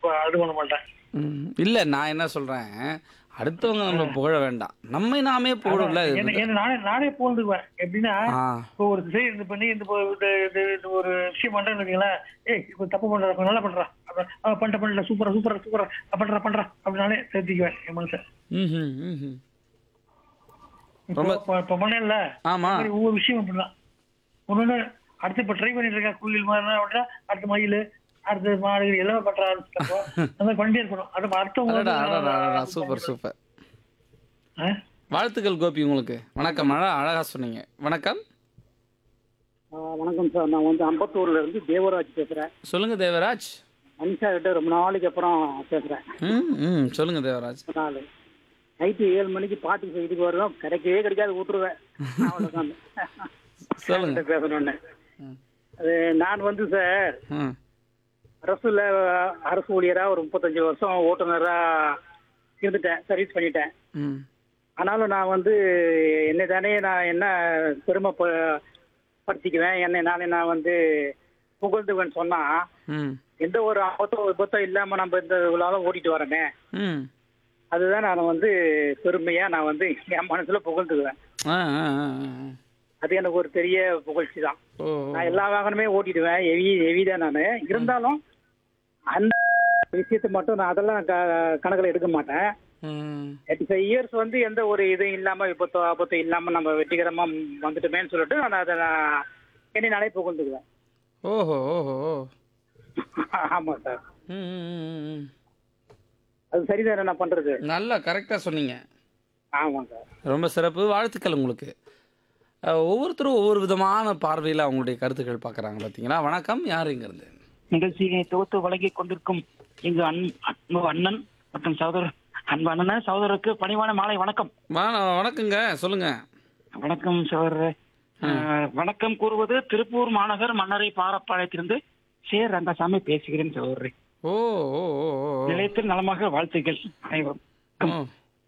ப- இது பண்ண மாட்டேன் ம். இல்ல நான் என்ன சொல்றேன் அடுத்தவங்க நம்ம புகழ வேண்டாம் நம்மை நாமே புகழல என்ன என்ன நானே நானே புகழ்ந்துக்குவேன் எப்படின்னா ஆ இப்போ ஒரு சரி இது பண்ணி இந்த இப்போ இந்த- இது- இது ஒரு விஷயம் பண்றேன்னு வச்சுங்களேன் ஏய் இப்போ தப்பு பண்ற கொஞ்சம் நல்லா பண்றா அப்புறம் ஆ, பண்ணிட்ட பண்ணல சூப்பரா சூப்பரா சூப்பரா பண்றா பண்றா அப்படி நானே சேர்த்திக்குவேன் என் மனசை ம்ஹும், ம்ஹும். இப்போ ரொம்ப- இப்போ- இப்போ பண்ணல ஆமா மாதிரி ஒவ்வொரு விஷயம் அப்படிதான் ஒண்ணு அடுத்து இப்ப ட்ரை பண்ணிட்டு இருக்கேன் குயில் மாதிரி அப்படின்னா அடுத்த மயில் அடுத்து மாடு எல்லாமே பண்ற ஆரம்பிச்சிட்டப்போ அந்த மாதிரி பண்ணிட்டே இருக்கணும் அது அடுத்தவங்க அடடா வந்து அடடா அடடா நான் சூப்பர் சூப்பர் ஆ? வாழ்த்துக்கள் கோபி உங்களுக்கு வணக்கம் அழகா அழகா சொன்னீங்க வணக்கம் ஆ, வணக்கம் சார் நான் வந்து அம்பத்தூர்ல இருந்து தேவராஜ் பேசுறேன் சொல்லுங்க தேவராஜ் அனிஷா கிட்ட ரொம்ப நாளைக்கு அப்புறம் பேசுறேன் ம் ம் சொல்லுங்க தேவராஜ் ரொம்ப நாள் நைட்டு ஏழு மணிக்கு பாட்டு செய்துக்கு வருவேன் கிடைக்கவே கிடைக்காது விட்டுருவேன் அவ்வளோதான் சொல்லுங்க பேசணும்னு அது நான் வந்து சார் ம் அரசுல அரசு ஊழியரா ஒரு முப்பத்தஞ்சு வருஷம் ஓட்டுநரா இருந்துட்டேன் சர்வீஸ் பண்ணிட்டேன் ம் ஆனாலும் நான் வந்து என்னை தானே நான் என்ன பெருமை ப- படுத்திக்குவேன் என்னை நானே நான் வந்து புகழ்ந்துவேன் சொன்னா ம் எந்த ஒரு ஆபத்தோ விபத்தோ இல்லாம நம்ம இந்த இவ்வளோ ஓட்டிட்டு வரேனே ம் அதுதான் நான் வந்து பெருமையா நான் வந்து என் மனசுல புகழ்ந்துக்குவேன் ஆ ஆ ஆ, ஆ. அது எனக்கு ஒரு பெரிய புகழ்ச்சி தான் ஓ நான் எல்லா வாகனமே ஓட்டிடுவேன் எவி எவி தான் நான் இருந்தாலும் அந்த விஷயத்தை மட்டும் நான் அதெல்லாம் க- கணக்குல எடுக்க மாட்டேன் ம் தேர்ட்டி ஃபைவ் இயர்ஸ் வந்து எந்த ஒரு இதுவும் இல்லாம விபத்தோ ஆபத்தோ இல்லாம நம்ம வெற்றிகரமா வந்துட்டோமேன்னு சொல்லிட்டு நான் அதை நான் என்னை நானே புகழ்ந்துக்குவேன் ஓஹோ ஓஹோ ஓ. ஆமா சார் ம் ம், ம், ம். அது சரிதானே நான் பண்றது நல்லா கரெக்டாக சொன்னீங்க ஆமாம் சார் ரொம்ப சிறப்பு வாழ்த்துக்கள் உங்களுக்கு அஹ், ஒவ்வொருத்தரும் ஒவ்வொரு விதமான பார்வையில் அவங்களுடைய கருத்துக்கள் பார்க்குறாங்க பார்த்தீங்களா வணக்கம் யார் இங்கேருந்து நிகழ்ச்சியை தொகுத்து வழங்கிக் கொண்டிருக்கும் எங்க அன் அன்பு அண்ணன் மற்றும் சகோதரர் அன்பு அண்ணன் சகோதரருக்கு பணிவான மாலை வணக்கம் வணக்கங்க சொல்லுங்க வணக்கம் சகோதரர் அஹ், வணக்கம் கூறுவது திருப்பூர் மாநகர் மன்னரை பாரப்பாளையத்திலிருந்து சே ரங்கசாமி பேசுகிறேன் சகோதரர் ஓ ஓ ஓ ஓ, ஓ. நிலையத்தில் நலமாக வாழ்த்துக்கள் அனைவரும் ஓ.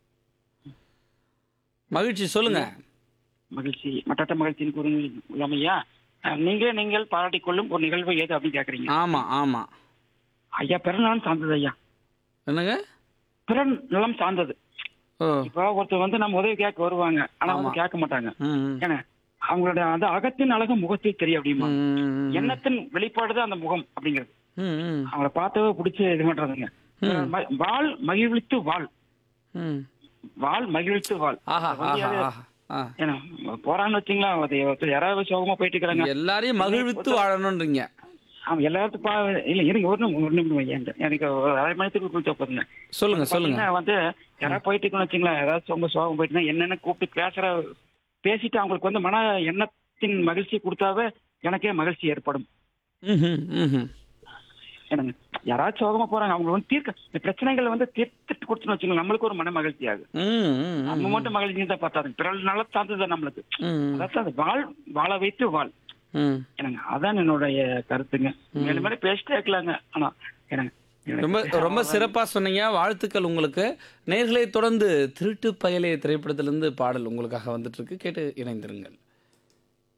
மகிழ்ச்சி சொல்லுங்க மகிழ்ச்சி மட்டற்ற மகிழ்ச்சியின் கூறுங்கள் உள்ளமையா அஹ், நீங்களே நீங்கள் பாராட்டிக் கொள்ளும் ஒரு நிகழ்வு ஏது அப்படின்னு கேக்குறீங்க ஆமா ஆமா ஐயா பிறநலம் சார்ந்தது ஐயா என்னங்க பிறன் நலம் சார்ந்தது ஓ இப்போ ஒருத்தர் வந்து நம்ம உதவி கேட்க வருவாங்க ஆனா வந்து ஆமா. கேட்க மாட்டாங்க ம் ம். ஏன்னா அவங்களோட அந்த அகத்தின் அழகு முகத்தில் தெரியும் அப்படிமா ம், ம், எண்ணத்தின் வெளிப்பாடு தான் அந்த முகம் அப்படிங்கிறது ம், ம், அவங்கள பார்த்தவே பிடிச்சி இது பண்றதுங்க ம். ம- வாழ் மகிழ்வித்து வாழ் ம். வாழ் மகிழ்வித்து வாழ் ஆஹா வந்து ஆஹா அது- ஆஹா ஆ. ஏன்னா போறான்னு வச்சுங்களா அது ஒருத்தர் யாராவது சோகமா போயிட்டு இருக்கிறாங்க எல்லாரையும் மகிழ்வித்து வாழணுன்றீங்க அவன் எல்லாத்துக்கும் பா இல்ல இருங்க ஒரு நிமிஷம், ஒரு நிமிஷம் வையேன். எனக்கு ஒரு அரை மணித்துக்கு குறிச்சா போதுங்க சொல்லுங்க சொல்லுங்க பாத்தீங்கன்னா வந்து யாராவது போயிட்டு இருக்கோம்னு வச்சுங்களேன் ஏதாவது ரொம்ப சோகம் போயிட்டுனா என்னென்ன கூப்பிட்டு பேசுற பேசிட்டு அவங்களுக்கு வந்து மன எண்ணத்தின் மகிழ்ச்சி கொடுத்தாவே எனக்கே மகிழ்ச்சி ஏற்படும் ம்ஹும், ம்ஹும். என்னங்க யாராச்சும் சோகமா போறாங்க அவங்க வந்து தீர்க்க இந்த பிரச்சனைகளை வந்து தீர்த்துட்டு கொடுத்துன்னு வச்சுக்கோங்க நம்மளுக்கு ஒரு மன மகிழ்ச்சி ஆகும் ம், ம், நம்ம ம், மட்டும் மகிழ்ச்சி தான் பார்த்தாது பிறல் நல்லா சார்ந்தது நம்மளுக்கு ம், அதான் அது வாழ் வாழ வைத்து வாழ் ம். என்னங்க அதான் என்னுடைய கருத்துங்க மேலும் மேலும் பேசிட்டே இருக்கலாங்க ஆனா என்னங்க எனக்கு- ரொம்ப ரொம்ப சிறப்பா சொன்னீங்க வாழ்த்துக்கள் உங்களுக்கு நேர்களை தொடர்ந்து திருட்டு பயலே திரைப்படத்திலிருந்து பாடல் உங்களுக்காக வந்துட்டு இருக்கு கேட்டு இணைந்திருங்கள்